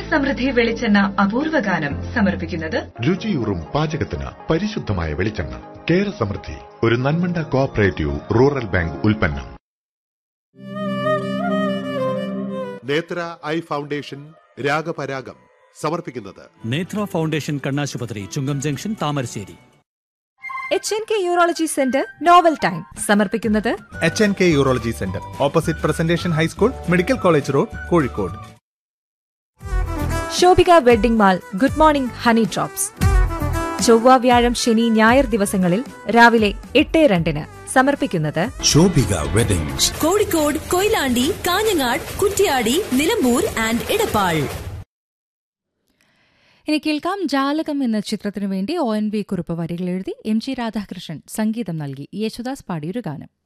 സമൃദ്ധി വെളിച്ചെണ്ണ അപൂർവ ഗാനം സമർപ്പിക്കുന്നത് രുചിയൂറും പാചകത്തിന് പരിശുദ്ധമായ വെളിച്ചെണ്ണ കേര സമൃദ്ധി ഒരു നന്മണ്ട കോഓപ്പറേറ്റീവ് റൂറൽ ബാങ്ക് ഉൽപ്പന്നം നേത്ര ഐ ഫൗണ്ടേഷൻ രാഗപരാഗം സമർപ്പിക്കുന്നത് നേത്ര ഫൗണ്ടേഷൻ കണ്ണാശുപത്രി Chungam junction Thamarassery H N K urology centre novel time സമർപ്പിക്കുന്നത് H N K urology centre opposite presentation high school medical college road Kozhikode Shobhika wedding mall good morning honey drops ചൊവ്വ വ്യാഴം ശനി ഞായർ ദിവസങ്ങളിൽ രാവിലെ എട്ട് രണ്ടിന് സമർപ്പിക്കുന്നത് ശോഭിക വെഡിങ്സ് കോഴിക്കോട് കൊയിലാണ്ടി കാഞ്ഞങ്ങാട് കുറ്റ്യാടി നിലമ്പൂർ ആൻഡ് ഇടപ്പാൾ ഇനി കേൾക്കാം ജാലകം എന്ന ചിത്രത്തിനു വേണ്ടി ഒ എൻ വി കുറിപ്പ് വരികൾ എഴുതി എം ജി രാധാകൃഷ്ണൻ സംഗീതം നൽകി യേശുദാസ് പാടിയൊരു ഗാനം